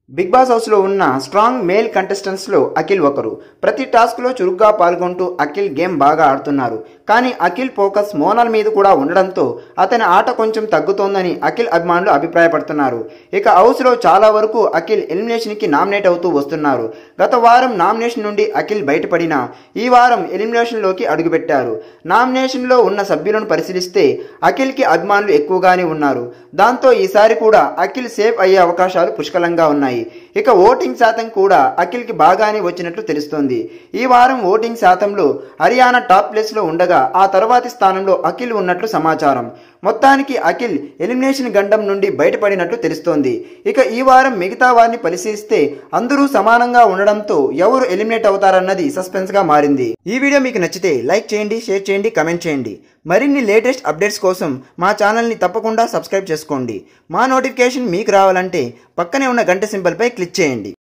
big boss హౌస్లో ఉన్న strong male కంటెస్టెంట్స్లో Akhil ఒకరు ప్రతి టాస్క్లో చురుగ్గా పాల్గొంటూ అఖిల్ గేమ్ బాగా ఆడుతున్నారు కానీ అఖిల్ ఫోకస్ మోనల్ మీద కూడా ఉండడంతో అతని ఆట కొంచెం తగ్గుతోందని అఖిల్ అభిమానులు అభిప్రాయపడుతున్నారు ఇక హౌస్లో చాలా వరకు అఖిల్ ఎలిమినేషన్కి నామినేట్ అవుతూ వస్తున్నారు గత వారం నామినేషన్ నుండి అఖిల్ బయటపడినా ఈ వారం ఎలిమినేషన్లోకి అడుగుపెట్టారు నామినేషన్లో ఉన్న సభ్యులను పరిశీలిస్తే అఖిల్కి అభిమానులు ఎక్కువగానే ఉన్నారు దాంతో ఈసారి కూడా అఖిల్ సేఫ్ అయ్యే అవకాశాలు పుష్కలంగా ఉన్నాయి ఇక ఓటింగ్ శాతం కూడా అఖిల్కి బాగానే వచ్చినట్లు తెలుస్తోంది ఈ వారం ఓటింగ్ శాతంలో హర్యానా టాప్ ప్లేస్లో ఉండగా ఆ తర్వాతి స్థానంలో అఖిల్ ఉన్నట్లు సమాచారం మొత్తానికి అఖిల్ ఎలిమినేషన్ గండం నుండి బయటపడినట్లు తెలుస్తోంది ఇక ఈ వారం మిగతా వారిని పరిశీలిస్తే అందరూ సమానంగా ఉండడంతో ఎవరు ఎలిమినేట్ అవుతారన్నది సస్పెన్స్ గా మారింది ఈ వీడియో మీకు నచ్చితే లైక్ చేయండి షేర్ చేయండి కమెంట్ చేయండి మరిన్ని లేటెస్ట్ అప్డేట్స్ కోసం మా ఛానల్ని తప్పకుండా సబ్స్క్రైబ్ చేసుకోండి మా నోటిఫికేషన్ మీకు రావాలంటే పక్కనే ఉన్న గంట సింబల్పై క్లిక్ చేయండి